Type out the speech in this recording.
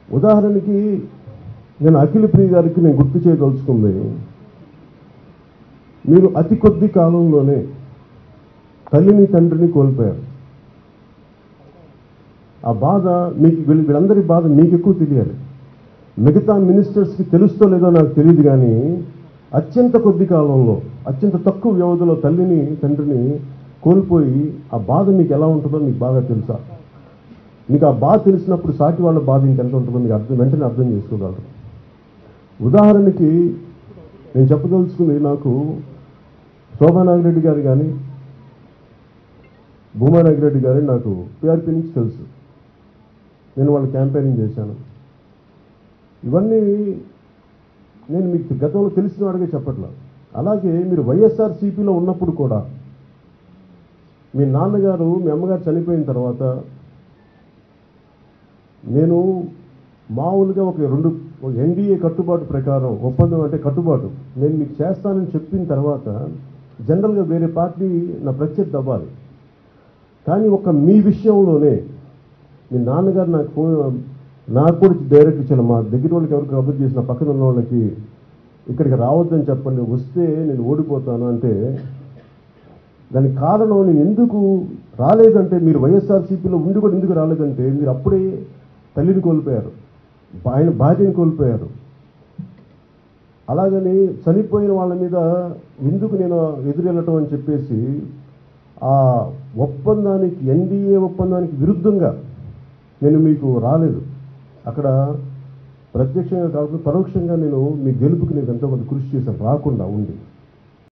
ఉదాహరణకి నేను అఖిల ప్రియ గారికి నేను గుర్తు చేయదలుచుకుంది మీరు అతి కొద్ది కాలంలోనే తల్లిని తండ్రిని కోల్పోయారు ఆ బాధ మీకు వీళ్ళ- వీళ్ళందరి బాధ మీకు ఎక్కువ తెలియాలి మిగతా మినిస్టర్స్కి తెలుస్తో లేదో నాకు తెలియదు కానీ అత్యంత కొద్ది కాలంలో అత్యంత తక్కువ వ్యవధిలో తల్లిని తండ్రిని కోల్పోయి ఆ బాధ మీకు ఎలా ఉంటుందో మీకు బాగా తెలుసా మీకు ఆ బాధ తెలిసినప్పుడు సాటి వాళ్ళ బాధ ఇంకెంత ఉంటుందో మీకు అర్థం వెంటనే అర్థం చేసుకోగలరు ఉదాహరణకి నేను చెప్పదలుచుకుంది నాకు శోభా నాగిరెడ్డి గారు కానీ భూమా నాగిరెడ్డి గారు నాకు పిఆర్పి నుంచి తెలుసు నేను వాళ్ళ క్యాంపెయినింగ్ చేశాను ఇవన్నీ నేను మీకు గతంలో తెలిసిన వాడిగా చెప్పట్లేదు అలాగే మీరు వైఎస్ఆర్సీపీలో ఉన్నప్పుడు కూడా మీ నాన్నగారు మీ అమ్మగారు చనిపోయిన తర్వాత నేను మామూలుగా ఒక రెండు ఎన్డీఏ కట్టుబాటు ప్రకారం ఒప్పందం అంటే కట్టుబాటు నేను మీకు చేస్తానని చెప్పిన తర్వాత జనరల్గా వేరే పార్టీ నా ప్రత్యర్థి అవ్వాలి కానీ ఒక మీ విషయంలోనే మీ నాన్నగారు నాకు ఫోన్ నాకు కూడా డైరెక్ట్ ఇచ్చాను మా దగ్గర వాళ్ళకి ఎవరికి కబుర్ చేసిన పక్కన ఉన్న వాళ్ళకి ఇక్కడికి రావద్దని చెప్పండి వస్తే నేను ఓడిపోతాను అంటే దానికి కారణం నేను ఎందుకు రాలేదంటే మీరు వైఎస్ఆర్సీపీలో ఉండి కూడా ఎందుకు రాలేదంటే మీరు అప్పుడే తల్లిని కోల్పోయారు ఆయన భార్యని కోల్పోయారు అలాగని చనిపోయిన వాళ్ళ మీద ఎందుకు నేను ఎదురెళ్ళటం అని చెప్పేసి ఆ ఒప్పందానికి ఎన్డీఏ ఒప్పందానికి విరుద్ధంగా నేను మీకు రాలేదు అక్కడ ప్రత్యక్షంగా కాకుండా పరోక్షంగా నేను మీ గెలుపుకి నేను ఎంతో కొంత కృషి చేశాను రాకుండా ఉండి